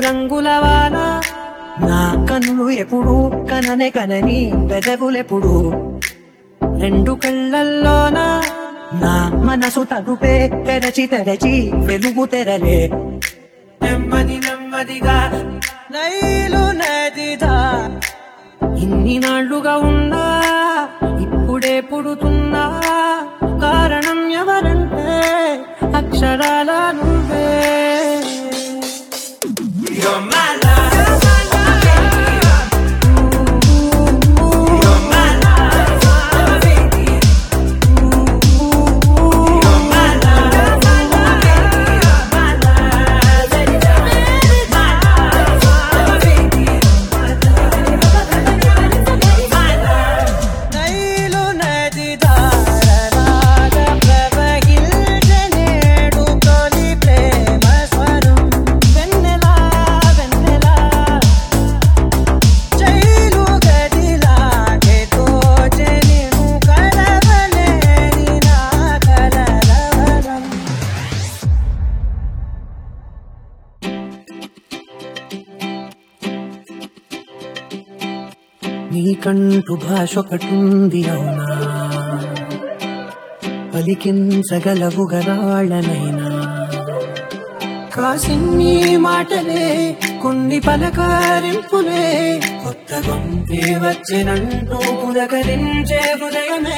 రంగుల వాన నా కన్నులు ఎప్పుడు కననే కనని పెదవులెప్పుడు రెండు కళ్ళల్లోన నా మనసు తగుపే తెరచి తెరచి వెలుగు తెరలే నెమ్మది నెమ్మదిగా నైలు నదిదా ఇన్ని నాళ్లుగా ఉన్నా ఇప్పుడే పుడుతున్నా కారణం ఎవరంటే అక్షరాల నువ్వే You're my love. You're my love. You're my love. Nile నది ధారలాగ ప్రవహించనేడు తొలి ప్రేమ స్వరం వెన్నెలా వెన్నెలా జైలు గదిలాగే తోచెనిను కలవలేని నా కలరవరం నీకంటూ భాష ఒకటుంది అవునా పలికించగలవు గరాళ్ళనైనా కాసిన్ని మాటలే కొన్ని పలకరింపులే కొత్త గొంతే వచ్చినంటూ పులకరించే హృదయమే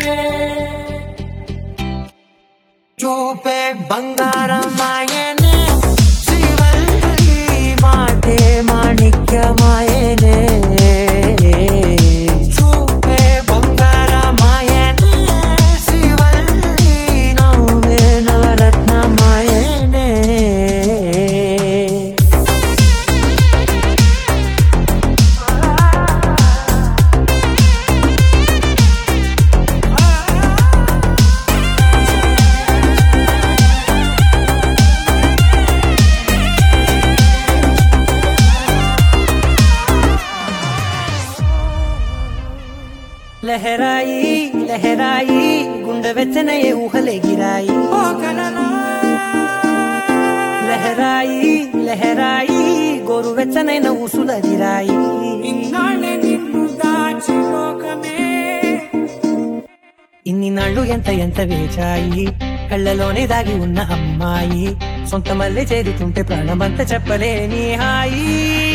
చూపే బంగారమాయనే శ్రీవల్లి మాటే మాణిక్యమాయనే చూపే బంగారమాయనే శ్రీవల్లి నవ్వే నవరత్నమాయనే లహరాయి లహరాయి గుండె వెచ్చనయే ఊహలెగిరాయి లహరాయి లహరాయి గోరు వెచ్చనైన ఊసులగిరాయి ఇన్ని నాళ్ళు ఎంత ఎంత వేచాయి కళ్ళలోనే దాగి ఉన్న అమ్మాయి సొంత మల్లె చేరుతుంటే ప్రాణమంతా చెప్పలేని హాయి